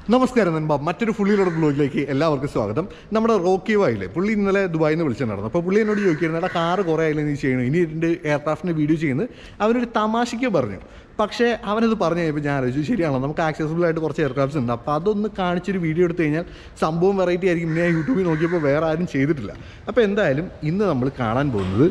നമസ്കാരം നൻപ മറ്റൊരു ഫുള്ളിലോട് ബ്ലോഗിലേക്ക് എല്ലാവർക്കും സ്വാഗതം നമ്മുടെ റോക്കി വായില്ലേ പുള്ളി ഇന്നലെ ദുബായിൽ നിന്ന് വിളിച്ചിട്ടുണ്ടായിരുന്നു അപ്പോൾ പുള്ളി എന്നോട് ചോദിക്കുന്നത് എടാ കാറ് കുറേ ആയില്ലേ നീ ചെയ്യണം ഇനി രണ്ട് എയർക്രാഫ്റ്റിൻ്റെ വീഡിയോ ചെയ്യുന്നത് അവനൊരു തമാശയ്ക്ക് പറഞ്ഞു പക്ഷേ അവനത് പറഞ്ഞു കഴിഞ്ഞപ്പോൾ ഞാൻ ആലോചിച്ചു ശരിയാണല്ലോ നമുക്ക് ആക്സസിബിൾ ആയിട്ട് കുറച്ച് എയർക്രാഫ്റ്റ്സ് ഉണ്ട് അപ്പോൾ അതൊന്ന് കാണിച്ചൊരു വീഡിയോ എടുത്തു കഴിഞ്ഞാൽ സംഭവം വെറൈറ്റി ആയിരിക്കും ഇനി ഞാൻ യൂട്യൂബിൽ നോക്കിയപ്പോൾ വേറെ ആരും ചെയ്തിട്ടില്ല അപ്പോൾ എന്തായാലും ഇന്ന് നമ്മൾ കാണാൻ പോകുന്നത്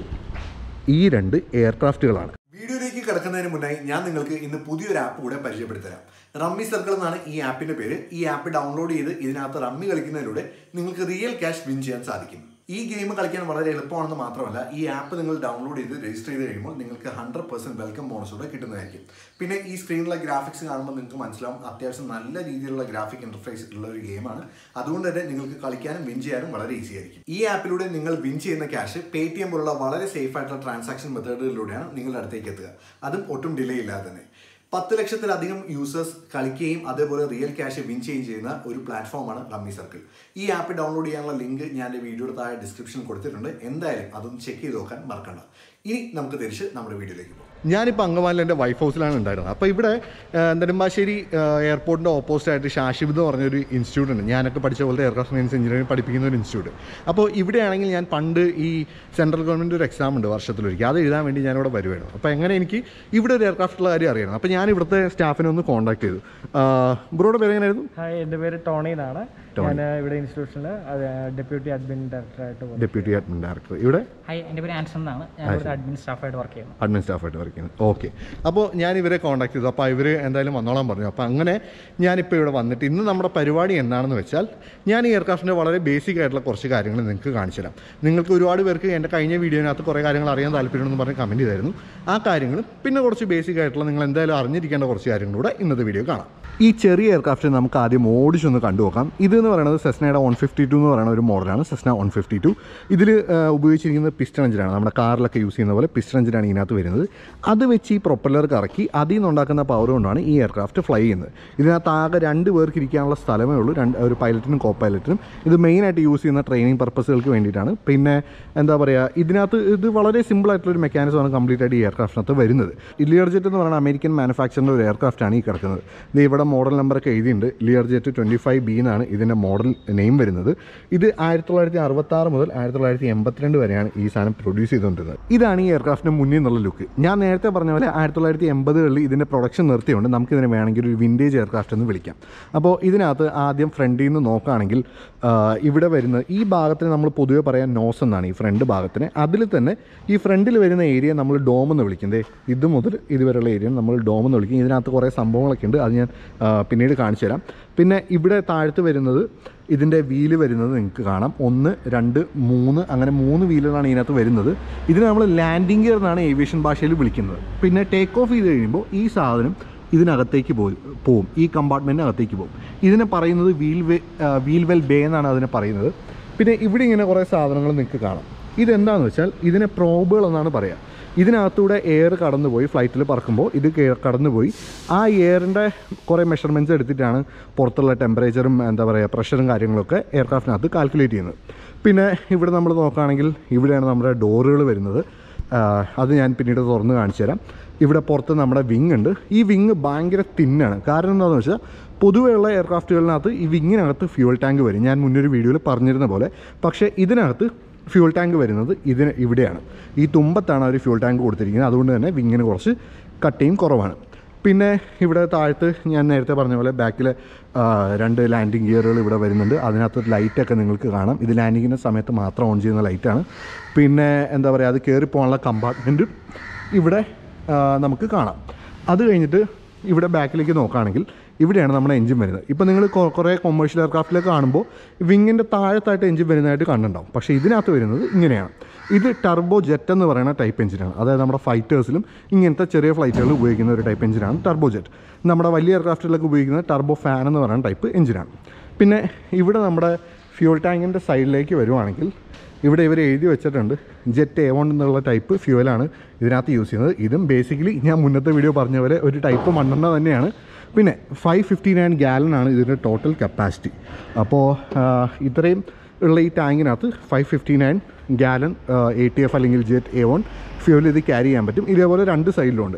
ഈ രണ്ട് എയർക്രാഫ്റ്റുകളാണ് വീഡിയോയിലേക്ക് കിടക്കുന്നതിന് മുന്നായി ഞാൻ നിങ്ങൾക്ക് ഇന്ന് പുതിയൊരു ആപ്പ് കൂടെ പരിചയപ്പെടുത്തരാം റമ്മി സർക്കിൾ എന്നാണ് ഈ ആപ്പിന്റെ പേര് ഈ ആപ്പ് ഡൗൺലോഡ് ചെയ്ത് ഇതിനകത്ത് റമ്മി കളിക്കുന്നതിലൂടെ നിങ്ങൾക്ക് റിയൽ ക്യാഷ് വിൻ ചെയ്യാൻ സാധിക്കും ഈ ഗെയിം കളിക്കാൻ വളരെ എളുപ്പമാണെന്ന് മാത്രമല്ല ഈ ആപ്പ് നിങ്ങൾ ഡൗൺലോഡ് ചെയ്ത് രജിസ്റ്റർ ചെയ്ത് കഴിയുമ്പോൾ നിങ്ങൾക്ക് ഹൺഡ്രഡ് പെർസെന്റ് വെൽക്കം ബോണസോടെ കിട്ടുന്നതായിരിക്കും പിന്നെ ഈ സ്ക്രീനിലെ ഗ്രാഫിക്സ് കാണുമ്പോൾ നിങ്ങൾക്ക് മനസ്സിലാവും അത്യാവശ്യം നല്ല രീതിയിലുള്ള ഗ്രാഫിക് ഇന്റർഫേസ് ഉള്ള ഒരു ഗെയിമാണ് അതുകൊണ്ട് തന്നെ നിങ്ങൾക്ക് കളിക്കാനും വിൻ ചെയ്യാനും വളരെ ഈസി ആയിരിക്കും ഈ ആപ്പിലൂടെ നിങ്ങൾ വിൻ ചെയ്യുന്ന ക്യാഷ് പേ ടി എം പോലുള്ള വളരെ സേഫ് ആയിട്ടുള്ള ട്രാൻസാക്ഷൻ മെത്തേഡുകളിലൂടെയാണ് നിങ്ങളുടെ അടുത്തേക്ക് എത്തുക അതും ഒട്ടും ഡിലേ ഇല്ലാതെ തന്നെ പത്ത് ലക്ഷത്തിലധികം യൂസേഴ്സ് കളിക്കുകയും അതേപോലെ റിയൽ ക്യാഷ് വിൻ ചെയ്യുകയും ചെയ്യുന്ന ഒരു പ്ലാറ്റ്ഫോമാണ് റമ്മി സർക്കിൾ ഈ ആപ്പ് ഡൗൺലോഡ് ചെയ്യാനുള്ള ലിങ്ക് ഞാൻ എൻ്റെ വീഡിയോയുടെ താഴെ ഡിസ്ക്രിപ്ഷനിൽ കൊടുത്തിട്ടുണ്ട് എന്തായാലും അതൊന്ന് ചെക്ക് ചെയ്ത് നോക്കാൻ മറക്കണ്ട ഇനി നമുക്ക് തിരിച്ച് നമ്മുടെ വീഡിയോയിലേക്ക് പോകാം ഞാനിപ്പോൾ അങ്കമാലിൽ എൻ്റെ വൈഫ് ഹൗസിലാണ് ഉണ്ടായിരുന്നത് അപ്പോൾ ഇവിടെ ആ, നെടുമ്പാശ്ശേരി ആ, എയർപോർട്ടിൻ്റെ ഓപ്പോസിറ്റ് ആയിട്ട് ഷാഷിബ് എന്ന് പറഞ്ഞൊരു ഇൻസ്റ്റിറ്റ്യൂട്ട് ഉണ്ട് ഞാനൊക്കെ പഠിച്ച പോലത്തെ എയർക്രാഫ്റ്റ് മെയിൻസ് എഞ്ചിനീയറിംഗ് പഠിപ്പിക്കുന്ന ഒരു ഇൻസ്റ്റിറ്റ്യൂട്ട് അപ്പോൾ ഇവിടെയാണെങ്കിൽ ഞാൻ പണ്ട് ഈ സെൻട്രൽ ഗവൺമെൻറ് ഒരു എക്സാം ഉണ്ട് വർഷത്തിലൊരിക്കൽ അത് എഴുതാൻ വേണ്ടി ഞാനിവിടെ വരുമായിരുന്നു അപ്പോൾ എങ്ങനെ എനിക്ക് ഇവിടെ ഒരു എയർക്രാഫ്റ്റുള്ള കാര്യം അറിയണം അപ്പോൾ ഞാൻ ഇവിടുത്തെ സ്റ്റാഫിനെ ഒന്ന് കോൺടാക്ട് ചെയ്തു ബ്രോയുടെ പേര് എങ്ങനെയായിരുന്നു ഹായ് എൻ്റെ പേര് ടോണി എന്നാണ് ഞാൻ ഇവിടെ ഇൻസ്റ്റിറ്റ്യൂഷനിൽ ഡെപ്യൂട്ടി അഡ്മിൻ ഡയറക്ടറായിട്ട് വർക്ക് ഡെപ്യൂട്ടി അഡ്മിൻ ഡയറക്ടർ ഇവിടെ ഹായ് എൻ്റെ പേര് ആൻസൺ എന്നാണ് ഞാൻ ഇവിടെ അഡ്മിൻ സ്റ്റാഫായിട്ട് വർക്ക് ചെയ്യുന്നു അഡ്മിൻ സ്റ്റാഫായിട്ട് വർക്ക് ചെയ്യുന്നത് ഓക്കെ അപ്പോൾ ഞാൻ ഇവരെ കോൺടാക്ട് ചെയ്തു അപ്പോൾ ഇവർ എന്തായാലും വന്നോളാൻ പറഞ്ഞു അപ്പോൾ അങ്ങനെ ഞാനിപ്പോൾ ഇവിടെ വന്നിട്ട് ഇന്ന് നമ്മുടെ പരിപാടി എന്താണെന്ന് വെച്ചാൽ ഞാൻ ഈ എയർക്രാഫ്റ്റിൻ്റെ വളരെ ബേസിക് ആയിട്ടുള്ള കുറച്ച് കാര്യങ്ങൾ നിങ്ങൾക്ക് കാണിച്ചു തരാം നിങ്ങൾക്ക് ഒരുപാട് പേർക്ക് എൻ്റെ കഴിഞ്ഞ വീഡിയോനകത്ത് കുറേ കാര്യങ്ങൾ അറിയാൻ താല്പര്യമുണ്ടെന്ന് പറഞ്ഞ് കമൻറ്റ് ചെയ്തായിരുന്നു ആ കാര്യങ്ങളും പിന്നെ കുറച്ച് ബേസിക് ആയിട്ടുള്ള നിങ്ങൾ എന്തായാലും അറിഞ്ഞിരിക്കേണ്ട കുറച്ച് കാര്യങ്ങളൂടെ ഇന്നത്തെ വീഡിയോ കാണാം ഈ ചെറിയ എയർക്രാഫ്റ്റ് നമുക്ക് ആദ്യം ഓടിച്ചൊന്ന് കണ്ടു നോക്കാം ഇത് എന്ന് പറയുന്നത് സെസ്നയുടെ വൺ ഫിഫ്റ്റി ടു എന്ന് പറയുന്ന ഒരു മോഡലാണ് സെസ്ന വൺ ഫിഫ്റ്റി ടു ഇതിൽ ഉപയോഗിച്ചിരിക്കുന്നത് പിസ്റ്റൺ എഞ്ചിനാണ് നമ്മുടെ കാറിലൊക്കെ യൂസ് ചെയ്യുന്ന പോലെ പിസ്റ്റൺ എഞ്ചിനാണ് ഇതിനകത്ത് വരുന്നത് അത് വെച്ച് ഈ പ്രൊപ്പല്ലർ കറക്കി അതിൽ നിന്നുണ്ടാക്കുന്ന പവർ കൊണ്ടാണ് ഈ എയർക്രാഫ്റ്റ് ഫ്ലൈ ചെയ്യുന്നത് ഇതിനകത്ത് ആകെ രണ്ട് പേർക്ക് ഇരിക്കാനുള്ള സ്ഥലമേ ഉള്ളൂ രണ്ട് ഒരു പൈലറ്റിനും കോ പൈലറ്റിനും ഇത് മെയിനായിട്ട് യൂസ് ചെയ്യുന്ന ട്രെയിനിങ് പർപ്പസുകൾക്ക് വേണ്ടിയിട്ടാണ് പിന്നെ എന്താ പറയുക ഇതിനകത്ത് ഇത് വളരെ സിമ്പിൾ ആയിട്ടുള്ള ഒരു മെക്കാനിസമാണ് കംപ്ലീറ്റ് ആയിട്ട് ഈ എയർക്രാഫ്റ്റിനകത്ത് വരുന്നത് ലിയർ ജെറ്റ് എന്ന് പറയുന്ന അമേരിക്കൻ മാനുഫാക്ചറിൻ്റെ ഒരു എയർക്രാഫ്റ്റാണ് ഈ കിടക്കുന്നത് ഇത് ഇവിടെ മോഡൽ നമ്പറൊക്കെ എഴുതിയിട്ടുണ്ട് Learjet twenty five B എന്നാണ് ഇതിൻ്റെ മോഡൽ നെയിം വരുന്നത് ഇത് ആയിരത്തി തൊള്ളായിരത്തി അറുപത്തി ആറ് മുതൽ ആയിരത്തി തൊള്ളായിരത്തി എൺപത്തിരണ്ട് വരെയാണ് ഈ സാധനം പ്രൊഡ്യൂസ് ചെയ്തുകൊണ്ടിരുന്നത് ഇതാണ് ഈ എയർക്രാഫ്റ്റിൻ്റെ മുന്നിൽ നിന്നുള്ള ലുക്ക് ഞാൻ നേരത്തെ പറഞ്ഞ പോലെ ആയിരത്തി തൊള്ളായിരത്തി എൺപതുകളിൽ ഇതിൻ്റെ പ്രൊഡക്ഷൻ നിർത്തിയുകൊണ്ട് നമുക്കിതിനെ വേണമെങ്കിൽ ഒരു വിൻറ്റേജ് എയർക്രാഫ്റ്റ് എന്ന് വിളിക്കാം അപ്പോൾ ഇതിനകത്ത് ആദ്യം ഫ്രണ്ടിൽ നിന്ന് നോക്കുകയാണെങ്കിൽ ആ, ഇവിടെ വരുന്ന ഈ ഭാഗത്തിന് നമ്മൾ പൊതുവെ പറയാൻ നോസ് എന്നാണ് ഈ ഫ്രണ്ട് ഭാഗത്തിന് അതിൽ തന്നെ ഈ ഫ്രണ്ടിൽ വരുന്ന ഏരിയ നമ്മൾ ഡോം എന്ന് വിളിക്കുന്നത് ഇത് മുതൽ ഇതുവരെയുള്ള ഏരിയ നമ്മൾ ഡോം എന്ന് വിളിക്കും ഇതിനകത്ത് കുറേ സംഭവങ്ങളൊക്കെ ഉണ്ട് അത് ഞാൻ ആ, പിന്നീട് കാണിച്ചു തരാം പിന്നെ ഇവിടെ താഴത്ത് വരുന്നത് ഇതിൻ്റെ വീല് വരുന്നത് നിങ്ങൾക്ക് കാണാം ഒന്ന് രണ്ട് മൂന്ന് അങ്ങനെ മൂന്ന് വീലുകളാണ് ഇതിനകത്ത് വരുന്നത് ഇതിന് നമ്മൾ ലാൻഡിംഗ് ഗിയർ എന്നാണ് ഏവിയേഷൻ ഭാഷയിൽ വിളിക്കുന്നത് പിന്നെ ടേക്ക് ഓഫ് ചെയ്ത് കഴിയുമ്പോൾ ഈ സാധനം ഇതിനകത്തേക്ക് പോയി പോവും ഈ കമ്പാർട്ട്മെൻറ്റിനകത്തേക്ക് പോകും ഇതിനെ പറയുന്നത് wheel way wheel well bay എന്നാണ് അതിനെ പറയുന്നത് പിന്നെ ഇവിടെ ഇങ്ങനെ കുറേ സാധനങ്ങൾ നിങ്ങൾക്ക് കാണാം ഇതെന്താണെന്ന് വെച്ചാൽ ഇതിനെ പ്രോബുകൾ എന്നാണ് പറയുക ഇതിനകത്തൂടെ എയർ കടന്നുപോയി ഫ്ലൈറ്റിൽ പറക്കുമ്പോൾ ഇത് കേ- കടന്നുപോയി ആ എയറിൻ്റെ കുറേ മെഷർമെൻറ്റ്സ് എടുത്തിട്ടാണ് പുറത്തുള്ള ടെമ്പറേച്ചറും എന്താ പറയുക പ്രഷറും കാര്യങ്ങളൊക്കെ എയർക്രാഫ്റ്റിനകത്ത് കാൽക്കുലേറ്റ് ചെയ്യുന്നത് പിന്നെ ഇവിടെ നമ്മൾ നോക്കുകയാണെങ്കിൽ ഇവിടെയാണ് നമ്മുടെ ഡോറുകൾ വരുന്നത് ആ, അത് ഞാൻ പിന്നീട് തുറന്ന് കാണിച്ചു തരാം ഇവിടെ പുറത്ത് നമ്മുടെ വിങ് ഉണ്ട് ഈ വിങ് ഭയങ്കര തിന്നാണ് കാരണം എന്താണെന്ന് വെച്ചാൽ പൊതുവെയുള്ള എയർക്രാഫ്റ്റുകളിനകത്ത് ഈ വിങ്ങിനകത്ത് ഫ്യൂൾ ടാങ്ക് വരും ഞാൻ മുന്നൊരു വീഡിയോയിൽ പറഞ്ഞിരുന്ന പോലെ പക്ഷേ ഇതിനകത്ത് ഫ്യൂൾ ടാങ്ക് വരുന്നത് ഇതിന് ഇവിടെയാണ് ഈ തുമ്പത്താണ് അവർ ഫ്യൂൾ ടാങ്ക് കൊടുത്തിരിക്കുന്നത് അതുകൊണ്ട് തന്നെ വിങ്ങിന് കുറച്ച് കട്ടിയും കുറവാണ് പിന്നെ ഇവിടെ താഴത്ത് ഞാൻ നേരത്തെ പറഞ്ഞ പോലെ ബാക്കിൽ രണ്ട് ലാൻഡിങ് ഗിയറുകൾ ഇവിടെ വരുന്നുണ്ട് അതിനകത്ത് ലൈറ്റൊക്കെ നിങ്ങൾക്ക് കാണാം ഇത് ലാൻഡിങ്ങിൻ്റെ സമയത്ത് മാത്രം ഓൺ ചെയ്യുന്ന ലൈറ്റാണ് പിന്നെ എന്താ പറയുക അത് കയറി പോകാനുള്ള കമ്പാർട്ട്മെൻറ്റും ഇവിടെ ആ, നമുക്ക് കാണാം അത് കഴിഞ്ഞിട്ട് ഇവിടെ ബാക്കിലേക്ക് നോക്കുകയാണെങ്കിൽ ഇവിടെയാണ് നമ്മുടെ എഞ്ചിൻ വരുന്നത് ഇപ്പോൾ നിങ്ങൾ കുറേ കൊമേഴ്ഷ്യൽ എയർക്രാഫ്റ്റിലൊക്കെ കാണുമ്പോൾ വിങ്ങിൻ്റെ താഴത്തായിട്ട് എഞ്ചിൻ വരുന്നതായിട്ട് കണ്ടുണ്ടാവും പക്ഷേ ഇതിനകത്ത് വരുന്നത് ഇങ്ങനെയാണ് ഇത് ടർബോ ജെറ്റ് എന്ന് പറയുന്ന ടൈപ്പ് എഞ്ചിനാണ് അതായത് നമ്മുടെ ഫൈറ്റേഴ്സിലും ഇങ്ങനത്തെ ചെറിയ ഫ്ലൈറ്റുകളിൽ ഉപയോഗിക്കുന്ന ഒരു ടൈപ്പ് എഞ്ചിനാണ് ടർബോ ജെറ്റ് നമ്മുടെ വലിയ എയർക്രാഫ്റ്റിലൊക്കെ ഉപയോഗിക്കുന്ന ടർബോ ഫാൻ എന്ന് പറയുന്ന ടൈപ്പ് എഞ്ചിനാണ് പിന്നെ ഇവിടെ നമ്മുടെ ഫ്യൂൾ ടാങ്കിൻ്റെ സൈഡിലേക്ക് വരുവാണെങ്കിൽ ഇവിടെ ഇവർ എഴുതി വെച്ചിട്ടുണ്ട് ജെറ്റ് എ വൺ എന്നുള്ള ടൈപ്പ് ഫ്യൂവലാണ് ഇതിനകത്ത് യൂസ് ചെയ്യുന്നത് ഇതും ബേസിക്കലി ഞാൻ മുന്നത്തെ വീഡിയോ പറഞ്ഞ പോലെ ഒരു ടൈപ്പ് മണ്ണെണ്ണ തന്നെയാണ് പിന്നെ ഫൈവ് ഫിഫ്റ്റി നയൻ ഗാലനാണ് ഇതിൻ്റെ ടോട്ടൽ കപ്പാസിറ്റി അപ്പോൾ ഇത്രയും ഉള്ള ഈ ടാങ്കിനകത്ത് five fifty nine gallon A T F അല്ലെങ്കിൽ ജെറ്റ് എ വൺ ഫ്യൂവൽ ഇത് ക്യാരി ചെയ്യാൻ പറ്റും ഇതേപോലെ രണ്ട് സൈഡിലുണ്ട്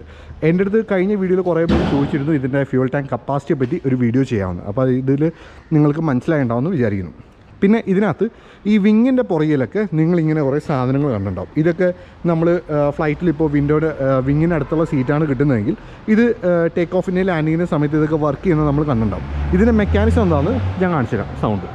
എൻ്റെ അടുത്ത് കഴിഞ്ഞ വീഡിയോയിൽ കുറേ പേര് ചോദിച്ചിരുന്നു ഇതിൻ്റെ ഫ്യൂൾ ടാങ്ക് കപ്പാസിറ്റിയെ പറ്റി ഒരു വീഡിയോ ചെയ്യാമെന്ന് അപ്പോൾ ഇതിൽ നിങ്ങൾക്ക് മനസ്സിലായിട്ടുണ്ടാവുമെന്ന് വിചാരിക്കുന്നു പിന്നെ ഇതിനകത്ത് ഈ വിങ്ങിൻ്റെ പുറകിലൊക്കെ നിങ്ങളിങ്ങനെ കുറേ സാധനങ്ങൾ കണ്ടിട്ടുണ്ടാവും ഇതൊക്കെ നമ്മൾ ഫ്ലൈറ്റിൽ ഇപ്പോൾ വിൻഡോയുടെ വിങ്ങിനടുത്തുള്ള സീറ്റാണ് കിട്ടുന്നതെങ്കിൽ ഇത് ടേക്ക് ഓഫിൻ്റെ ലാൻഡിങ്ങിൻ്റെ സമയത്ത് ഇതൊക്കെ വർക്ക് ചെയ്യുന്നത് നമ്മൾ കണ്ടിട്ടുണ്ടാവും ഇതിൻ്റെ മെക്കാനിസം എന്താണെന്ന് ഞാൻ കാണിച്ചു തരാം സൗണ്ട്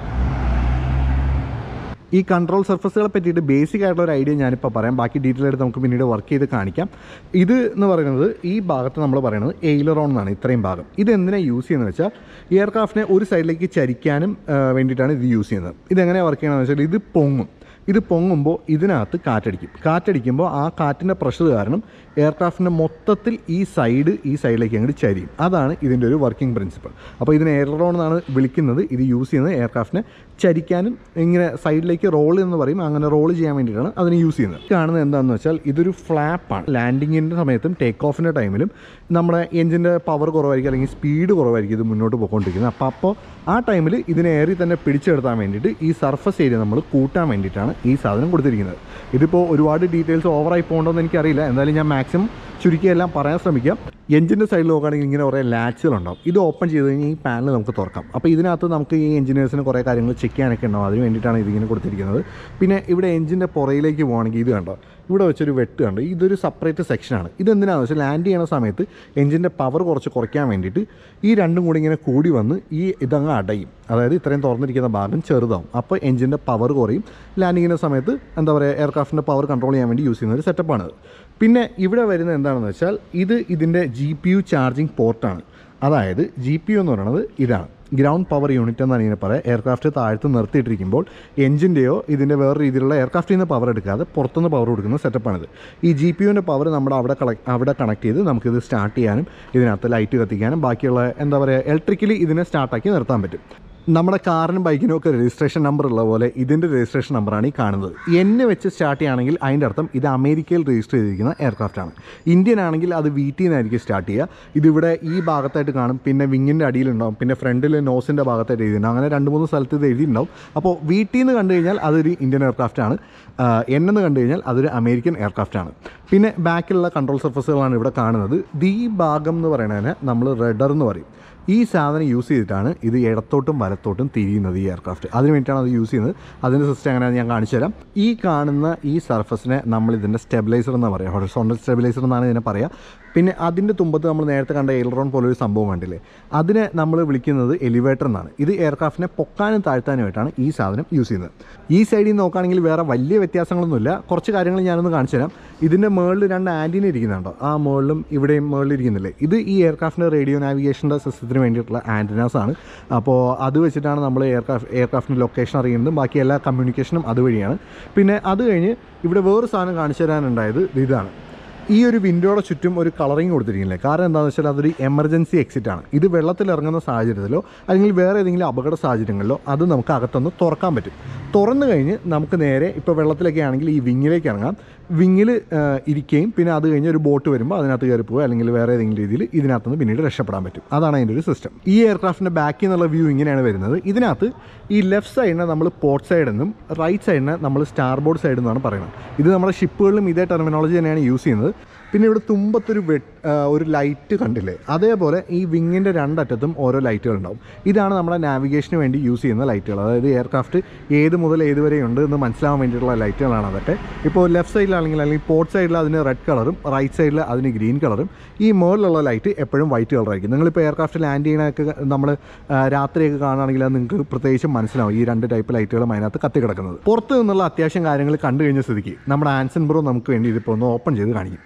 ഈ കൺട്രോൾ സർഫസുകളെ പറ്റിയിട്ട് ബേസിക് ആയിട്ടുള്ള ഒരു ഐഡിയ ഞാനിപ്പോൾ പറയാം ബാക്കി ഡീറ്റെയിൽ ആയിട്ട് നമുക്ക് പിന്നീട് വർക്ക് ചെയ്ത് കാണിക്കാം ഇത് എന്ന് പറയുന്നത് ഈ ഭാഗത്ത് നമ്മൾ പറയുന്നത് എയിലറോൺ എന്നാണ് ഇത്രയും ഭാഗം ഇത് എന്തിനാണ് യൂസ് ചെയ്യുന്നത് വെച്ചാൽ എയർക്രാഫ്റ്റിനെ ഒരു സൈഡിലേക്ക് ചരിക്കാനും ആ, വേണ്ടിയിട്ടാണ് ഇത് യൂസ് ചെയ്യുന്നത് ഇതെങ്ങനെയാണ് വർക്ക് ചെയ്യണമെന്ന് വെച്ചാൽ ഇത് പൊങ്ങും ഇത് പൊങ്ങുമ്പോൾ ഇതിനകത്ത് കാറ്റടിക്കും കാറ്റടിക്കുമ്പോൾ ആ കാറ്റിൻ്റെ പ്രഷർ കാരണം എയർക്രാഫ്റ്റിൻ്റെ മൊത്തത്തിൽ ഈ സൈഡ് ഈ സൈഡിലേക്ക് അങ്ങോട്ട് ചരിയും അതാണ് ഇതിൻ്റെ ഒരു വർക്കിംഗ് പ്രിൻസിപ്പൾ അപ്പോൾ ഇതിനെ എയർറോൺ എന്നാണ് വിളിക്കുന്നത് ഇത് യൂസ് ചെയ്യുന്നത് എയർക്രാഫ്റ്റിനെ ചരിക്കാനും ഇങ്ങനെ സൈഡിലേക്ക് റോൾ എന്ന് പറയും അങ്ങനെ റോൾ ചെയ്യാൻ വേണ്ടിയിട്ടാണ് അതിന് യൂസ് ചെയ്യുന്നത് കാണുന്നത് എന്താണെന്ന് വെച്ചാൽ ഇതൊരു ഫ്ലാപ്പാണ് ലാൻഡിങ്ങിൻ്റെ സമയത്തും ടേക്ക് ഓഫിൻ്റെ ടൈമിലും നമ്മുടെ എഞ്ചിൻ്റെ പവർ കുറവായിരിക്കും അല്ലെങ്കിൽ സ്പീഡ് കുറവായിരിക്കും ഇത് മുന്നോട്ട് പോയിക്കൊണ്ടിരിക്കുന്നത് അപ്പോൾ അപ്പോൾ ആ ടൈമിൽ ഇതിനെ ഏറി തന്നെ പിടിച്ചെടുത്താൻ വേണ്ടിയിട്ട് ഈ സർഫസ് ഏരിയ നമ്മൾ കൂട്ടാൻ വേണ്ടിയിട്ടാണ് ഈ സാധനം കൊടുത്തിരിക്കുന്നത് ഇതിപ്പോൾ ഒരുപാട് ഡീറ്റെയിൽസ് ഓവറായി പോകണമെന്ന് എനിക്കറിയില്ല എന്തായാലും ഞാൻ മാക്സിമം ചുരുക്കിയെല്ലാം പറയാൻ ശ്രമിക്കാം എഞ്ചിൻ്റെ സൈഡിൽ നോക്കുകയാണെങ്കിൽ ഇങ്ങനെ കുറേ ലാച്ചുകളുണ്ടാവും ഇത് ഓപ്പൺ ചെയ്ത് കഴിഞ്ഞാൽ ഈ പാനൽ നമുക്ക് തുറക്കാം അപ്പോൾ ഇതിനകത്ത് നമുക്ക് ഈ എഞ്ചിനീയേഴ്സിന് കുറേ കാര്യങ്ങൾ ചെക്ക് ചെയ്യാനൊക്കെ ഉണ്ടാവും അതിന് വേണ്ടിയിട്ടാണ് ഇതിങ്ങനെ കൊടുത്തിരിക്കുന്നത് പിന്നെ ഇവിടെ എഞ്ചിൻ്റെ പുറയിലേക്ക് പോകുകയാണെങ്കിൽ ഇത് കണ്ടോ ഇവിടെ വെച്ചൊരു വെട്ട് കണ്ട് ഇതൊരു സെപ്പറേറ്റ് സെക്ഷനാണ് ഇതെന്തിനാണെന്ന് വെച്ചാൽ ലാൻഡ് ചെയ്യുന്ന സമയത്ത് എഞ്ചിൻ്റെ പവർ കുറച്ച് കുറയ്ക്കാൻ വേണ്ടിയിട്ട് ഈ രണ്ടും കൂടി ഇങ്ങനെ കൂടി വന്ന് ഈ ഇതങ്ങ് അടയും അതായത് ഇത്രയും തുറന്നിരിക്കുന്ന ഭാഗം ചെറുതാവും അപ്പോൾ എഞ്ചിൻ്റെ പവർ കുറയും ലാൻഡിങ്ങിൻ്റെ സമയത്ത് എന്താ പറയുക എയർക്രാഫ്റ്റിൻ്റെ പവർ കൺട്രോൾ ചെയ്യാൻ വേണ്ടി യൂസ് ചെയ്യുന്ന ഒരു സെറ്റപ്പാണിത് പിന്നെ ഇവിടെ വരുന്നത് എന്താണെന്ന് വെച്ചാൽ ഇത് ഇതിൻ്റെ ജി പി യു ചാർജിങ് പോർട്ടാണ് അതായത് ജി പി യു എന്ന് പറയുന്നത് ഇതാണ് ഗ്രൗണ്ട് പവർ യൂണിറ്റ് എന്നാണ് ഇതിനെ പറയുക എയർക്രാഫ്റ്റ് താഴ്ത്ത് നിർത്തിയിട്ടിരിക്കുമ്പോൾ എഞ്ചിൻ്റെയോ ഇതിൻ്റെ വേറെ രീതിയിലുള്ള എയർക്രാഫ്റ്റിൽ നിന്ന് പവർ എടുക്കാതെ പുറത്തുനിന്ന് പവർ കൊടുക്കുന്ന സെറ്റപ്പാണിത് ഈ ജി പി യുവിൻ്റെ പവർ നമ്മുടെ അവിടെ കളക്ട് അവിടെ കണക്ട് ചെയ്ത് നമുക്കിത് സ്റ്റാർട്ട് ചെയ്യാനും ഇതിനകത്ത് ലൈറ്റ് കത്തിക്കാനും ബാക്കിയുള്ള എന്താ പറയുക ഇലക്ട്രിക്കലി ഇതിനെ സ്റ്റാർട്ടാക്കി നിർത്താൻ പറ്റും നമ്മുടെ കാറിനും ബൈക്കിനും ഒക്കെ രജിസ്ട്രേഷൻ നമ്പർ ഉള്ള പോലെ ഇതിൻ്റെ രജിസ്ട്രേഷൻ നമ്പറാണ് ഈ കാണുന്നത് എന്നെ വെച്ച് സ്റ്റാർട്ട് ചെയ്യുകയാണെങ്കിൽ അതിൻ്റെ അർത്ഥം ഇത് അമേരിക്കയിൽ രജിസ്റ്റർ ചെയ്തിരിക്കുന്ന എയർക്രാഫ്റ്റ് ആണ് ഇന്ത്യൻ ആണെങ്കിൽ അത് വീട്ടിൽ നിന്നായിരിക്കും സ്റ്റാർട്ട് ചെയ്യുക ഇതിവിടെ ഈ ഭാഗത്തായിട്ട് കാണും പിന്നെ വിങ്ങിൻ്റെ അടിയിലുണ്ടാവും പിന്നെ ഫ്രണ്ടിൽ നോസിൻ്റെ ഭാഗത്തായിട്ട് എഴുതിയിട്ടുണ്ടാവും അങ്ങനെ രണ്ട് മൂന്ന് സ്ഥലത്ത് ഇത് എഴുതിയിട്ടുണ്ടാവും അപ്പോൾ വീട്ടിൽ നിന്ന് കണ്ടു കഴിഞ്ഞാൽ അതൊരു ഇന്ത്യൻ എയർക്രാഫ്റ്റ് ആണ് ആഹ് എന്നെന്ന് കണ്ടു കഴിഞ്ഞാൽ അതൊരു അമേരിക്കൻ എയർക്രാഫ്റ്റ് ആണ് പിന്നെ ബാക്കിലുള്ള കൺട്രോൾ സർഫസുകളാണ് ഇവിടെ കാണുന്നത് ഇത് ഈ ഭാഗം എന്ന് പറയുന്നതിന് നമ്മൾ റെഡർ എന്ന് പറയും ഈ സാധനം യൂസ് ചെയ്തിട്ടാണ് ഇത് ഇടത്തോട്ടും വലത്തോട്ടും തിരിയുന്നത് ഈ എയർക്രാഫ്റ്റ് അതിന് വേണ്ടിയിട്ടാണ് അത് യൂസ് ചെയ്യുന്നത് അതിൻ്റെ സിസ്റ്റം എങ്ങനെയാണെന്ന് ഞാൻ കാണിച്ചു തരാം ഈ കാണുന്ന ഈ സർഫസിനെ നമ്മൾ ഇതിൻ്റെ സ്റ്റെബിലൈസർ എന്ന് പറയാം ഹൊറിസോണ്ടൽ സ്റ്റെബിലൈസർ എന്നാണ് ഇതിനെ പറയുക പിന്നെ അതിൻ്റെ തുമ്പത്ത് നമ്മൾ നേരത്തെ കണ്ട എയർറോൺ പോലൊരു സംഭവം കണ്ടില്ലേ അതിനെ നമ്മൾ വിളിക്കുന്നത് എലിവേറ്റർ എന്നാണ് ഇത് എയർക്രാഫ്റ്റിനെ പൊക്കാനും താഴ്ത്താനുമായിട്ടാണ് ഈ സാധനം യൂസ് ചെയ്യുന്നത് ഈ സൈഡിൽ നിന്ന് നോക്കുകയാണെങ്കിൽ വേറെ വലിയ വ്യത്യാസങ്ങളൊന്നുമില്ല കുറച്ച് കാര്യങ്ങൾ ഞാനൊന്ന് കാണിച്ചു തരാം ഇതിൻ്റെ മുകളിൽ രണ്ട് ആൻറ്റിന ഇരിക്കുന്നുണ്ടോ ആ മുകളിലും ഇവിടെയും മുകളിൽ ഇരിക്കുന്നില്ലേ ഇത് ഈ എയർക്രാഫ്റ്റിൻ്റെ റേഡിയോ നാവിഗേഷൻ്റെ സിസ്റ്റത്തിന് വേണ്ടിയിട്ടുള്ള ആൻറ്റിനാസ് ആണ് അപ്പോൾ അത് വെച്ചിട്ടാണ് നമ്മൾ എയർക്രാഫ്റ്റ് എയർക്രാഫ്റ്റിൻ്റെ ലൊക്കേഷൻ അറിയുന്നതും ബാക്കി എല്ലാ കമ്മ്യൂണിക്കേഷനും അതുവഴിയാണ് പിന്നെ അത് കഴിഞ്ഞ് ഇവിടെ വേറെ സാധനം കാണിച്ചു തരാനുണ്ടായത് ഇതാണ് ഈ ഒരു വിൻഡോയുടെ ചുറ്റും ഒരു കളറിങ് കൊടുത്തിരിക്കില്ലേ കാരണം എന്താണെന്ന് വെച്ചാൽ അതൊരു എമർജൻസി എക്സിറ്റ് ആണ് ഇത് വെള്ളത്തിൽ ഇറങ്ങുന്ന സാഹചര്യത്തിലോ അല്ലെങ്കിൽ വേറെ ഏതെങ്കിലും അപകട സാഹചര്യങ്ങളിലോ അത് നമുക്ക് അകത്തൊന്ന് തുറക്കാൻ പറ്റും തുറന്നു കഴിഞ്ഞ് നമുക്ക് നേരെ ഇപ്പോൾ വെള്ളത്തിലൊക്കെ ആണെങ്കിൽ ഈ വിങ്ങിലേക്ക് ഇറങ്ങാം വിങ്ങിൽ ഇരിക്കുകയും പിന്നെ അത് കഴിഞ്ഞ് ഒരു ബോട്ട് വരുമ്പോൾ അതിനകത്ത് കയറി പോവുക അല്ലെങ്കിൽ വേറെ ഏതെങ്കിലും രീതിയിൽ ഇതിനകത്തുനിന്ന് പിന്നീട് രക്ഷപ്പെടാൻ പറ്റും അതാണ് അതിൻ്റെ ഒരു സിസ്റ്റം ഈ എയർക്രാഫ്റ്റിൻ്റെ ബാക്കിൽ നിന്നുള്ള വ്യൂ ഇങ്ങനെയാണ് വരുന്നത് ഇതിനകത്ത് ഈ ലെഫ്റ്റ് സൈഡിനെ നമ്മൾ പോർട്ട് സൈഡ് എന്നും റൈറ്റ് സൈഡിനെ നമ്മൾ സ്റ്റാർ ബോർഡ് സൈഡ് എന്നാണ് പറയുന്നത് ഇത് നമ്മുടെ ഷിപ്പുകളിലും ഇതേ ടെർമിനോളജി തന്നെയാണ് യൂസ് ചെയ്യുന്നത് പിന്നെ ഇവിടെ തുമ്പത്തൊരു വെ ആ, ഒരു ലൈറ്റ് കണ്ടില്ലേ അതേപോലെ ഈ വിങ്ങിൻ്റെ രണ്ടറ്റത്തും ഓരോ ലൈറ്റുകൾ ഉണ്ടാവും ഇതാണ് നമ്മുടെ നാവിഗേഷന് വേണ്ടി യൂസ് ചെയ്യുന്ന ലൈറ്റുകൾ അതായത് എയർക്രാഫ്റ്റ് ഏത് മുതൽ ഏത് വരെ ഉണ്ട് എന്ന് മനസ്സിലാവാൻ വേണ്ടിയിട്ടുള്ള ലൈറ്റുകളാണ് അതൊക്കെ ഇപ്പോൾ ലെഫ്റ്റ് സൈഡിലാണെങ്കിൽ അല്ലെങ്കിൽ പോർട്ട് സൈഡിൽ അതിന് റെഡ് കളറും റൈറ്റ് സൈഡിൽ അതിന് ഗ്രീൻ കളറും ഈ മുകളിലുള്ള ലൈറ്റ് എപ്പോഴും വൈറ്റ് കളറായിരിക്കും നിങ്ങളിപ്പോൾ എയർക്രാഫ്റ്റ് ലാൻഡ് ചെയ്യണതൊക്കെ നമ്മൾ രാത്രിയൊക്കെ കാണുകയാണെങ്കിൽ അത് നിങ്ങൾക്ക് പ്രത്യേകിച്ചും മനസ്സിലാവും ഈ രണ്ട് ടൈപ്പ് ലൈറ്റുകളും അതിനകത്ത് കത്തി കിടക്കുന്നത് പുറത്ത് നിന്നുള്ള അത്യാവശ്യം കാര്യങ്ങൾ കണ്ടു കഴിഞ്ഞ സ്ഥിതിക്ക് നമ്മുടെ ആൻസൺ ബ്രോ നമുക്ക് വേണ്ടി ഇതിപ്പോൾ ഒന്ന് ഓപ്പൺ ചെയ്ത് കാണിക്കും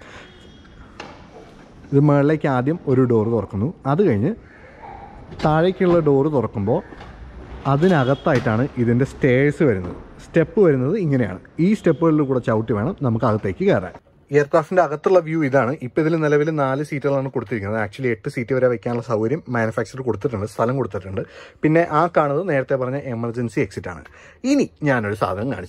ഇത് മുകളിലേക്ക് ആദ്യം ഒരു ഡോറ് തുറക്കുന്നു അത് കഴിഞ്ഞ് താഴേക്കുള്ള ഡോറ് തുറക്കുമ്പോൾ അതിനകത്തായിട്ടാണ് ഇതിൻ്റെ സ്റ്റേഴ്സ് വരുന്നത് സ്റ്റെപ്പ് വരുന്നത് ഇങ്ങനെയാണ് ഈ സ്റ്റെപ്പുകളിൽ കൂടെ ചവിട്ടി വേണം നമുക്ക് അകത്തേക്ക് കയറാൻ എയർക്രാഫ്റ്റിന്റെ അകത്തുള്ള വ്യൂ ഇതാണ് ഇപ്പൊ ഇതിൽ നിലവിൽ നാല് സീറ്റുകളാണ് കൊടുത്തിരിക്കുന്നത് ആക്ച്വലി എട്ട് സീറ്റ് വരെ വെക്കാനുള്ള സൗകര്യം മാനുഫാക്ചർ കൊടുത്തിട്ടുണ്ട് സ്ഥലം കൊടുത്തിട്ടുണ്ട് പിന്നെ ആ കാണുന്നത് നേരത്തെ പറഞ്ഞ എമർജൻസി എക്സിറ്റ് ആണ് ഇനി ഞാനൊരു സാധനം കാണിച്ചു തരാം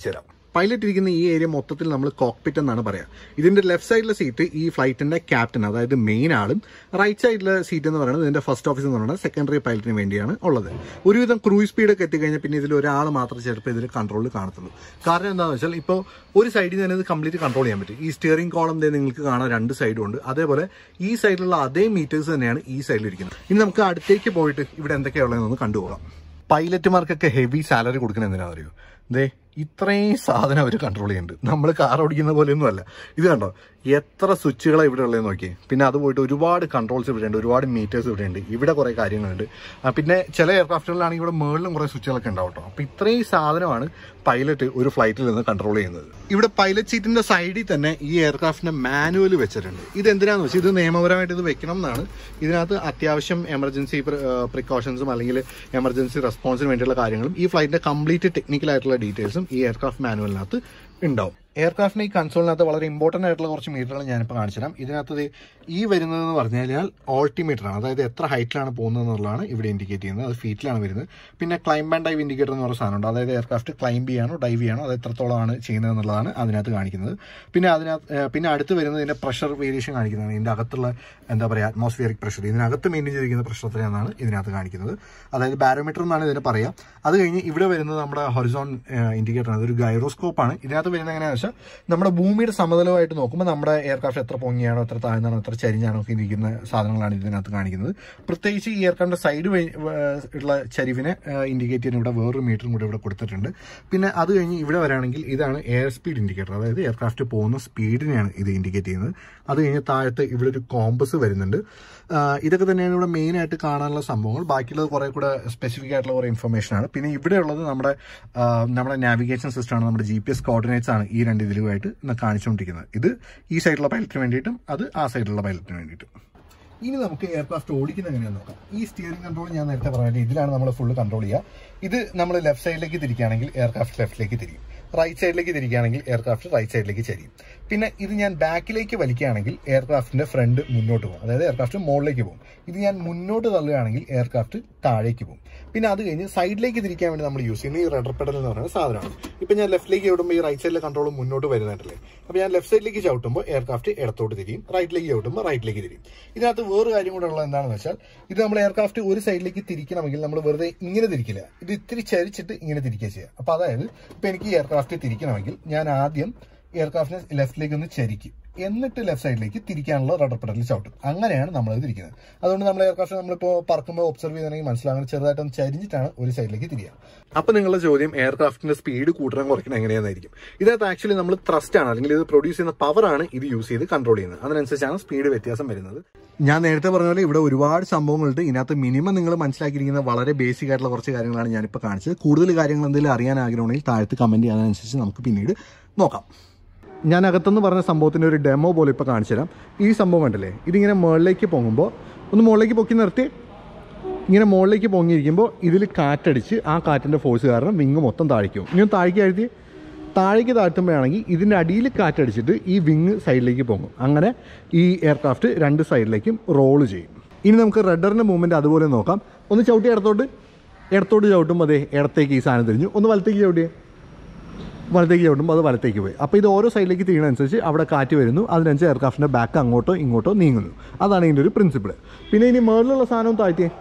പൈലറ്റ് ഇരിക്കുന്ന ഈ ഏരിയ മൊത്തത്തിൽ നമ്മൾ കോക്പിറ്റ് എന്നാണ് പറയാം ഇതിന്റെ ലെഫ്റ്റ് സൈഡിലെ സീറ്റ് ഈ ഫ്ലൈറ്റിന്റെ ക്യാപ്റ്റൻ അതായത് മെയിൻ ആളും റൈറ്റ് സൈഡിലെ സീറ്റ് എന്ന് പറയുന്നത് ഇതിന്റെ ഫസ്റ്റ് ഓഫീസ് എന്ന് പറയുന്നത് സെക്കൻഡറി പൈലറ്റിന് വേണ്ടിയാണ് ഉള്ളത് ഒരുവിധം ക്രൂസ് സ്പീഡ് ഒക്കെ എത്തിക്കഴിഞ്ഞാൽ പിന്നെ ഇതിൽ ഒരാൾ മാത്രമേ ചിലപ്പോൾ ഇതിൽ കൺട്രോളിൽ കാണത്തുള്ളൂ കാരണം എന്താണെന്ന് വെച്ചാൽ ഇപ്പോൾ ഒരു സൈഡിൽ തന്നെ ഇത് കംപ്ലീറ്റ് കൺട്രോൾ ചെയ്യാൻ പറ്റും ഈ സ്റ്റിയറിംഗ് കോളം നിങ്ങൾക്ക് കാണാൻ രണ്ട് സൈഡും ഉണ്ട് അതേപോലെ ഈ സൈഡിലുള്ള അതേ മീറ്റേഴ്സ് തന്നെയാണ് ഈ സൈഡിലിരിക്കുന്നത് ഇനി നമുക്ക് അടുത്തേക്ക് പോയിട്ട് ഇവിടെ എന്തൊക്കെയുള്ളതെന്ന് കണ്ടുപോകാം പൈലറ്റുമാർക്കൊക്കെ ഹെവി സാലറി കൊടുക്കുന്നത് എന്തിനാ അറിയോ ദേ ഇത്രയും സാധനം അവർ കൺട്രോൾ ചെയ്യുന്നുണ്ട് നമ്മൾ കാർ ഓടിക്കുന്ന പോലെയൊന്നും അല്ല ഇത് കണ്ടോ എത്ര സ്വിച്ചുകളാണ് ഇവിടെ ഉള്ളതെന്ന് നോക്കി പിന്നെ അത് പോയിട്ട് ഒരുപാട് കൺട്രോൾസ് ഇവിടെ ഉണ്ട് ഒരുപാട് മീറ്റേഴ്സ് ഇവിടെ ഉണ്ട് ഇവിടെ കുറേ കാര്യങ്ങളുണ്ട് ആ, പിന്നെ ചില എയർക്രാഫ്റ്റുകളിലാണെങ്കിൽ ഇവിടെ മേളിലും കുറേ സ്വിച്ചുകളൊക്കെ ഉണ്ടാവും കേട്ടോ അപ്പോൾ ഇത്രയും സാധനമാണ് പൈലറ്റ് ഒരു ഫ്ലൈറ്റിൽ നിന്ന് കൺട്രോൾ ചെയ്യുന്നത് ഇവിടെ പൈലറ്റ് സീറ്റിന്റെ സൈഡിൽ തന്നെ ഈ എയർക്രാഫ്റ്റിന്റെ മാനുവൽ വെച്ചിട്ടുണ്ട് ഇത് എന്തിനാന്ന് വെച്ചാൽ ഇത് നിയമപരമായിട്ട് ഇത് വെക്കണം എന്നാണ് ഇതിനകത്ത് അത്യാവശ്യം എമർജൻസി പ്രിക്കോഷൻസും അല്ലെങ്കിൽ എമർജൻസി റെസ്പോൺസിന് വേണ്ടിയുള്ള കാര്യങ്ങളും ഈ ഫ്ലൈറ്റിന്റെ കംപ്ലീറ്റ് ടെക്നിക്കൽ ആയിട്ടുള്ള ഡീറ്റെയിൽസും ഈ എയർക്രാഫ്റ്റ് മാനുവലിനകത്ത് ഉണ്ടാവും എയർക്രാഫ്റ്റിന്റെ ഈ കൺസോളിനകത്ത് വളരെ ഇമ്പോർട്ടന്റ് ആയിട്ടുള്ള കുറച്ച് മീറ്ററുകൾ ഞാനിപ്പോൾ കാണിച്ചു തരാം ഇതിനകത്ത് ദേ ഈ വരുന്നതെന്ന് പറഞ്ഞു കഴിഞ്ഞാൽ ഓൾട്ടിമീറ്റർ ആണ് അതായത് എത്ര ഹൈറ്റിലാണ് പോകുന്നത് എന്നുള്ളതാണ് ഇവിടെ ഇൻഡിക്കേറ്റ് ചെയ്യുന്നത് അത് ഫീറ്റിലാണ് വരുന്നത് പിന്നെ ക്ലൈംബ് ആൻഡ് ഡൈവ് ഇൻഡിക്കേറ്റർ എന്ന് പറയുന്ന സാധനമുണ്ട് അതായത് എയർക്രാഫ്റ്റ് ക്ലൈംബ് ചെയ്യാനോ ഡൈവ് ചെയ്യാനോ അത് എത്രത്തോളമാണ് ചെയ്യുന്നത് എന്നുള്ളതാണ് അതിനകത്ത് കാണിക്കുന്നത് പിന്നെ അതിനകത്ത് ഏഹ് പിന്നെ അടുത്ത് വരുന്നത് ഇതിന്റെ പ്രഷർ വേരിയേഷൻ കാണിക്കുന്നതാണ് ഇതിന്റെ അകത്തുള്ള എന്താ പറയുക അറ്റ്മോസ്ഫിയറിക് പ്രഷർ ഇതിനകത്ത് മെയിൻറ്റെയിൻ ചെയ്തിരിക്കുന്ന പ്രഷർ എത്രയാണെന്നാണ് ഇതിനകത്ത് കാണിക്കുന്നത് അതായത് ബാരോമീറ്റർ എന്നാണ് ഇതിനെ പറയുക അത് കഴിഞ്ഞ് ഇവിടെ വരുന്നത് നമ്മുടെ ഹൊറിസോൺ ഇൻഡിക്കേറ്റർ ആണ് അതൊരു ഗൈറോസ്കോപ്പ് ആണ് ഇതിനകത്ത് വരുന്നത് എങ്ങനെയാണെന്ന് വെച്ചാൽ നമ്മുടെ ഭൂമിയുടെ സമതലമായിട്ട് നോക്കുമ്പോൾ നമ്മുടെ എയർക്രാഫ്റ്റ് എത്ര പൊങ്ങിയാണോ എത്ര താഴ്ന്നാണോ എത്ര ചരിഞ്ഞാണോ ഒക്കെ ഇരിക്കുന്ന സാധനങ്ങളാണ് ഇതിനകത്ത് കാണിക്കുന്നത് പ്രത്യേകിച്ച് ഈ എയർക്രാഫ്റ്റിന്റെ സൈഡ് ഉള്ള ചരിവിനെ ഇൻഡിക്കേറ്റ് ചെയ്യാൻ ഇവിടെ വേറൊരു മീറ്ററും കൂടെ ഇവിടെ കൊടുത്തിട്ടുണ്ട് പിന്നെ അത് കഴിഞ്ഞ് ഇവിടെ വരാണെങ്കിൽ ഇതാണ് എയർ സ്പീഡ് ഇൻഡിക്കേറ്റർ അതായത് എയർക്രാഫ്റ്റ് പോകുന്ന സ്പീഡിനെയാണ് ഇത് ഇൻഡിക്കേറ്റ് ചെയ്യുന്നത് അത് കഴിഞ്ഞ് താഴത്ത് ഇവിടെ ഒരു കോമ്പസ് വരുന്നുണ്ട് ആ, ഇതൊക്കെ തന്നെയാണ് ഇവിടെ മെയിൻ ആയിട്ട് കാണാനുള്ള സംഭവങ്ങൾ ബാക്കിയുള്ളത് കുറെ കൂടെ സ്പെസിഫിക് ആയിട്ടുള്ള കുറെ ഇൻഫർമേഷൻ ആണ് പിന്നെ ഇവിടെ ഉള്ളത് നമ്മുടെ ആ, നമ്മുടെ നാവിഗേഷൻ സിസ്റ്റം ആണ് നമ്മുടെ ജി പി എസ് കോർഡിനേറ്റ്സ് ആണ് ഈ രണ്ട് ഇതിലുമായിട്ട് ഇന്ന് കാണിച്ചുകൊണ്ടിരിക്കുന്നത് ഇത് ഈ സൈഡിലുള്ള പൈലറ്റിന് വേണ്ടിയിട്ടും അത് ആ സൈഡിലുള്ള പൈലറ്റിന് വേണ്ടിയിട്ടും ഇനി നമുക്ക് എയർക്രാഫ്റ്റ് ഓടിക്കുന്നത് എങ്ങനെയാണെന്ന് നോക്കാം ഈ സ്റ്റിയറിംഗ് കൺട്രോൾ ഞാൻ നേരത്തെ പറഞ്ഞിട്ട് ഇതിലാണ് നമ്മൾ ഫുള്ള് കൺട്രോൾ ചെയ്യുക ഇത് നമ്മൾ ലെഫ്റ്റ് സൈഡിലേക്ക് തിരിക്കുകയാണെങ്കിൽ എയർക്രാഫ്റ്റ് ലെഫ്റ്റിലേക്ക് തിരിയും റൈറ്റ് സൈഡിലേക്ക് തിരിക്കുകയാണെങ്കിൽ എയർക്രാഫ്റ്റ് റൈറ്റ് സൈഡിലേക്ക് ചരിയും പിന്നെ ഇത് ഞാൻ ബാക്കിലേക്ക് വലിക്കുകയാണെങ്കിൽ എയർക്രാഫ്റ്റിന്റെ ഫ്രണ്ട് മുന്നോട്ട് പോകും അതായത് എയർക്രാഫ്റ്റ് മുകളിലേക്ക് പോകും ഇത് ഞാൻ മുന്നോട്ട് തള്ളുകയാണെങ്കിൽ എയർക്രാഫ്റ്റ് താഴേക്ക് പോകും പിന്നെ അത് കഴിഞ്ഞ് സൈഡിലേക്ക് തിരിക്കാൻ വേണ്ടി നമ്മൾ യൂസ് ചെയ്യുന്ന ഈ റെഡർ പെഡൽ എന്ന് പറയുന്ന സാധനമാണ് ഇപ്പൊ ഞാൻ ലെഫ്റ്റിലേക്ക് ചവിട്ടുമ്പോൾ ഈ റൈറ്റ് സൈഡിലെ കൺട്രോൾ മുന്നോട്ട് വരുന്നുണ്ടല്ലേ അപ്പൊ ഞാൻ ലെഫ്റ്റ് സൈഡിലേക്ക് ചവിട്ടുമ്പോൾ എയർക്രാഫ്റ്റ് ഇടത്തോട്ട് തിരിയും റൈറ്റിലേക്ക് ചവിട്ടുമ്പോൾ റൈറ്റിലേക്ക് തിരിയും ഇതിനകത്ത് വേറെ കാര്യം കൂടെ ഉള്ളത് എന്താണെന്ന് വെച്ചാൽ ഇത് നമ്മൾ എയർക്രാഫ്റ്റ് ഒരു സൈഡിലേക്ക് തിരിക്കണമെങ്കിൽ നമ്മൾ വെറുതെ ഇങ്ങനെ തിരിക്കില്ല ഇത് ഇത്തിരി ചരിച്ചിട്ട് ഇങ്ങനെ തിരിക്കുക ചെയ്യുക അപ്പൊ അതായത് ഇപ്പൊ എനിക്ക് ഈ എയർക്രാഫ്റ്റ് തിരിക്കണമെങ്കിൽ ഞാൻ ആദ്യം എയർക്രാഫ്റ്റിനെ ലെഫ്റ്റിലേക്ക് ഒന്ന് ചരിക്കും എന്നിട്ട് ലെഫ്റ്റ് സൈഡിലേക്ക് തിരിക്കാനുള്ള റഡർ പെഡലിൽ ചവിട്ടും അങ്ങനെയാണ് നമ്മൾ തിരിക്കുന്നത് അതുകൊണ്ട് നമ്മൾ എയർക്രാഫ്റ്റ് നമ്മളിപ്പോൾ പറക്കുമ്പോൾ ഒബ്സർവ് ചെയ്തിട്ടുണ്ടെങ്കിൽ മനസ്സിലാകുന്ന ചെറുതായിട്ടൊന്ന് ചരിഞ്ഞിട്ടാണ് ഒരു സൈഡിലേക്ക് തിരിയുക അപ്പൊ നിങ്ങളുടെ ചോദ്യം എയർക്രാഫ്റ്റിന്റെ സ്പീഡ് കൂട്ടണം കുറയ്ക്കണം എങ്ങനെയാണെന്നായിരിക്കും ഇതിനകത്ത് ആക്ച്വലി നമ്മൾ ത്രസ്റ്റ് ആണ് അല്ലെങ്കിൽ ഇത് പ്രൊഡ്യൂസ് ചെയ്യുന്ന പവർ ആണ് ഇത് യൂസ് ചെയ്ത് കൺട്രോൾ ചെയ്യുന്നത് അതിനനുസരിച്ചാണ് സ്പീഡ് വ്യത്യാസം വരുന്നത് ഞാൻ നേരത്തെ പറഞ്ഞ പോലെ ഇവിടെ ഒരുപാട് സംഭവങ്ങളുണ്ട് ഇതിനകത്ത് മിനിമം നിങ്ങൾ മനസ്സിലാക്കിയിരിക്കുന്ന വളരെ ബേസിക് ആയിട്ടുള്ള കുറച്ച് കാര്യങ്ങളാണ് ഞാനിപ്പോൾ കാണിച്ചത് കൂടുതൽ കാര്യങ്ങൾ എന്തെങ്കിലും അറിയാൻ ആഗ്രഹമുണ്ടെങ്കിൽ താഴത്ത് കമന്റ് ചെയ്യാനനുസരിച്ച് നമുക്ക് പിന്നീട് നോക്കാം ഞാൻ അകത്തുനിന്ന് പറഞ്ഞ സംഭവത്തിൻ്റെ ഒരു ഡെമോ പോലെ ഇപ്പോൾ കാണിച്ചു തരാം ഈ സംഭവം കണ്ടില്ലേ ഇതിങ്ങനെ മുകളിലേക്ക് പൊങ്ങുമ്പോൾ ഒന്ന് മുകളിലേക്ക് പൊക്കി നിർത്തി ഇങ്ങനെ മുകളിലേക്ക് പൊങ്ങിയിരിക്കുമ്പോൾ ഇതിൽ കാറ്റടിച്ച് ആ കാറ്റിൻ്റെ ഫോഴ്സ് കാരണം വിങ് മൊത്തം താഴേക്കും ഇനി ഒന്ന് താഴേക്ക് എഴുതി താഴേക്ക് താഴ്ത്തുമ്പോഴാണെങ്കിൽ ഇതിൻ്റെ അടിയിൽ കാറ്റടിച്ചിട്ട് ഈ വിങ് സൈഡിലേക്ക് പൊങ്ങും അങ്ങനെ ഈ എയർക്രാഫ്റ്റ് രണ്ട് സൈഡിലേക്കും റോള് ചെയ്യും ഇനി നമുക്ക് റഡറിൻ്റെ മൂവ്മെൻറ്റ് അതുപോലെ നോക്കാം ഒന്ന് ചവിട്ടി ഇടത്തോട്ട് ഇടത്തോട്ട് ചവിട്ടുമ്പോൾ അതെ ഇടത്തേക്ക് ഈ സാധനം തിരിഞ്ഞു ഒന്ന് വലത്തേക്ക് ചവിട്ടിയേ വലത്തേക്ക് ചവിട്ടുമ്പോൾ അത് വലത്തേക്ക് പോയി അപ്പോൾ ഇത് ഓരോ സൈഡിലേക്ക് തിരിയണനുസരിച്ച് അവിടെ കാറ്റ് വരുന്നു അതിനനുസരിച്ച് എയർക്രാഫ്റ്റിൻ്റെ ബാക്ക് അങ്ങോട്ടോ ഇങ്ങോട്ടോ നീങ്ങുന്നു അതാണ് ഇതിൻ്റെ ഒരു പ്രിൻസിപ്പിൾ പിന്നെ ഇനി മുകളിലുള്ള സാധനവും താഴ്ത്തിയേ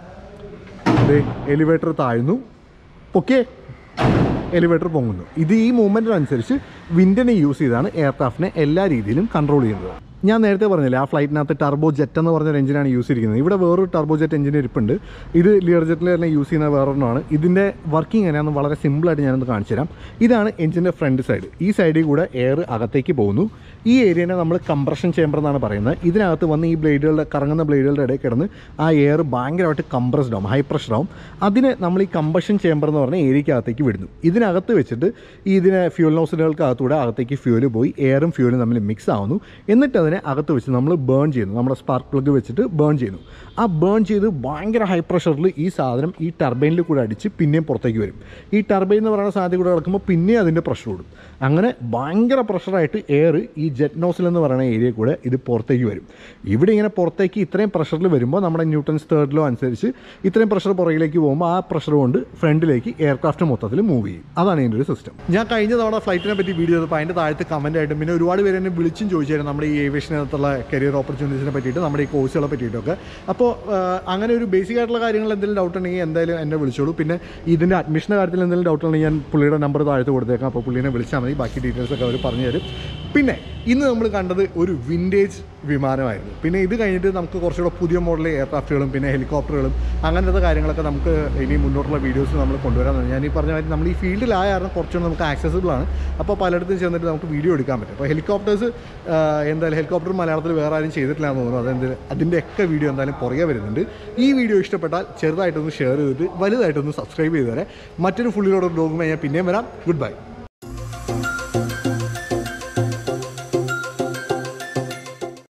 ദേ എലിവേറ്റർ താഴ്ന്നു പൊക്കേ എലിവേറ്റർ പൊങ്ങുന്നു ഇത് ഈ മൂവ്മെൻറ്റിനനുസരിച്ച് വിൻഡിനെ യൂസ് ചെയ്താണ് എയർക്രാഫ്റ്റിനെ എല്ലാ രീതിയിലും കൺട്രോൾ ചെയ്യുന്നത് ഞാൻ നേരത്തെ പറഞ്ഞില്ലേ ആ ഫ്ലൈറ്റിനകത്ത് ടർബോ ജെറ്റ് എന്ന് പറഞ്ഞൊരു എഞ്ചിനാണ് യൂസ് ചെയ്തിരിക്കുന്നത് ഇവിടെ വേറൊരു ടർബോ ജെറ്റ് എഞ്ചിൻ ഇരിപ്പുണ്ട് ഇത് ലിയർ ജെറ്റിൽ തന്നെ യൂസ് ചെയ്യുന്ന വേറൊരെണ്ണമാണ് ഇതിൻ്റെ വർക്കിംഗ് എങ്ങനെയാണെന്ന് വളരെ സിമ്പിളായിട്ട് ഞാനൊന്ന് കാണിച്ചു തരാം ഇതാണ് എഞ്ചിൻ്റെ ഫ്രണ്ട് സൈഡ് ഈ സൈഡിൽ കൂടെ എയർ അകത്തേക്ക് പോകുന്നു ഈ ഏരിയനെ നമ്മൾ കംപ്രഷൻ ചേമ്പർ എന്നാണ് പറയുന്നത് ഇതിനകത്ത് വന്ന് ഈ ബ്ലേഡുകളുടെ കറങ്ങുന്ന ബ്ലേഡുകളുടെ ഇടയിൽ കിടന്ന് ആ എയർ ഭയങ്കരമായിട്ട് കംപ്രസ്ഡ് ആവും ഹൈ പ്രഷർ ആവും അതിനെ നമ്മൾ ഈ കമ്പഷൻ ചേമ്പർ എന്ന് പറഞ്ഞ ഏരിയക്കകത്തേക്ക് വിടുന്നു ഇതിനകത്ത് വെച്ചിട്ട് ഈ ഇതിനെ ഫ്യൂൽ നോസിലുകൾക്ക് അകത്തൂടെ അകത്തേക്ക് ഫ്യൂല് പോയി എയറും ഫ്യൂലും തമ്മിൽ മിക്സ് ആവുന്നു എന്നിട്ട് അതിനെ അതിനെ അകത്ത് വെച്ച് നമ്മൾ ബേൺ ചെയ്യുന്നു നമ്മുടെ സ്പാർക്ക് പ്ലഗ് വെച്ചിട്ട് ബേൺ ചെയ്യുന്നു ആ ബേൺ ചെയ്ത് ഭയങ്കര ഹൈ പ്രഷറിൽ ഈ സാധനം ഈ ടർബൈനിൽ കൂടെ അടിച്ച് പിന്നെയും പുറത്തേക്ക് വരും ഈ ടർബൈൻ എന്ന് പറയുന്ന സാധ്യത കൂടെ കിടക്കുമ്പോൾ പിന്നെയും അതിൻ്റെ പ്രഷർ കൂടും അങ്ങനെ ഭയങ്കര പ്രഷറായിട്ട് എയർ ഈ ജെറ്റ് നോസിൽ എന്ന് പറയുന്ന ഏരിയ കൂടെ ഇത് പുറത്തേക്ക് വരും ഇവിടെ ഇങ്ങനെ പുറത്തേക്ക് ഇത്രയും പ്രഷറിൽ വരുമ്പോൾ നമ്മുടെ ന്യൂട്ടൺസ് തേർഡ് ലോ അനുസരിച്ച് ഇത്രയും പ്രഷർ പുറകിലേക്ക് പോകുമ്പോൾ ആ പ്രഷർ കൊണ്ട് ഫ്രണ്ടിലേക്ക് എയർക്രാഫ്റ്റ് മൊത്തത്തിൽ മൂവ് ചെയ്യും അതാണ് ഇതിൻ്റെ ഒരു സിസ്റ്റം ഞാൻ കഴിഞ്ഞ തവണ ഫ്ലൈറ്റിനെ പറ്റി വീഡിയോ ചെയ്തപ്പോൾ അതിൻ്റെ താഴത്ത് കമൻ്റ് ആയിട്ടും പിന്നെ ഒരുപാട് പേര് എന്നെ വിളിച്ചും ചോദിച്ചായിരുന്നു നമ്മുടെ ഈ ഏവിയേഷനകത്തുള്ള കരിയർ ഓപ്പർച്യൂണിറ്റീസിനെ പറ്റിയിട്ട് നമ്മുടെ ഈ കോഴ്സുകളെ പറ്റിയിട്ടൊക്കെ അപ്പോൾ അങ്ങനെ ഒരു ബേസിക് ആയിട്ടുള്ള കാര്യങ്ങൾ എന്തെങ്കിലും ഡൗട്ട് ഉണ്ടെങ്കിൽ എന്തായാലും എന്നെ വിളിച്ചോളൂ പിന്നെ ഇതിൻ്റെ അഡ്മിഷൻ്റെ കാര്യത്തിൽ എന്തെങ്കിലും ഡൗട്ട് ഉണ്ടെങ്കിൽ ഞാൻ പുള്ളിയുടെ നമ്പർ താഴത്ത് കൊടുത്തേക്കാം അപ്പോൾ പുള്ളിനെ വിളിച്ചാൽ മതി ബാക്കി ഡീറ്റെയിൽസ് ഒക്കെ അവർ പറഞ്ഞു തരും പിന്നെ ഇന്ന് നമ്മൾ കണ്ടത് ഒരു വിൻറ്റേജ് വിമാനമായിരുന്നു പിന്നെ ഇത് കഴിഞ്ഞിട്ട് നമുക്ക് കുറച്ചുകൂടെ പുതിയ മോഡൽ എയർക്രാഫ്റ്റുകളും പിന്നെ ഹെലികോപ്റ്ററുകളും അങ്ങനത്തെ കാര്യങ്ങളൊക്കെ നമുക്ക് ഇനി മുന്നോട്ടുള്ള വീഡിയോസ് നമ്മൾ കൊണ്ടുവരാൻ ഞാൻ ഈ പറഞ്ഞ മാതിരി നമ്മൾ ഈ ഫീൽഡിലായ കാരണം കുറച്ചുകൂടെ നമുക്ക് ആക്സസിബിൾ ആണ് അപ്പോൾ പലയിടത്തും ചെന്നിട്ട് നമുക്ക് വീഡിയോ എടുക്കാൻ പറ്റും അപ്പോൾ ഹെലികോപ്റ്റേഴ്സ് എന്തായാലും ഹെലികോപ്റ്റർ മലയാളത്തിൽ വേറെ ആരും ചെയ്തിട്ടില്ല എന്ന് തോന്നുന്നു അതെന്ത് അതിൻ്റെയൊക്കെ വീഡിയോ എന്തായാലും പുറകെ വരുന്നുണ്ട് ഈ വീഡിയോ ഇഷ്ടപ്പെട്ടാൽ ചെറുതായിട്ടൊന്ന് ഷെയർ ചെയ്തിട്ട് വലുതായിട്ടൊന്ന് സബ്സ്ക്രൈബ് ചെയ്തു തരാം മറ്റൊരു ഫുള്ളിലോട് ബ്ലോഗുമായി ഞാൻ പിന്നെയും വരാം ഗുഡ് ബൈ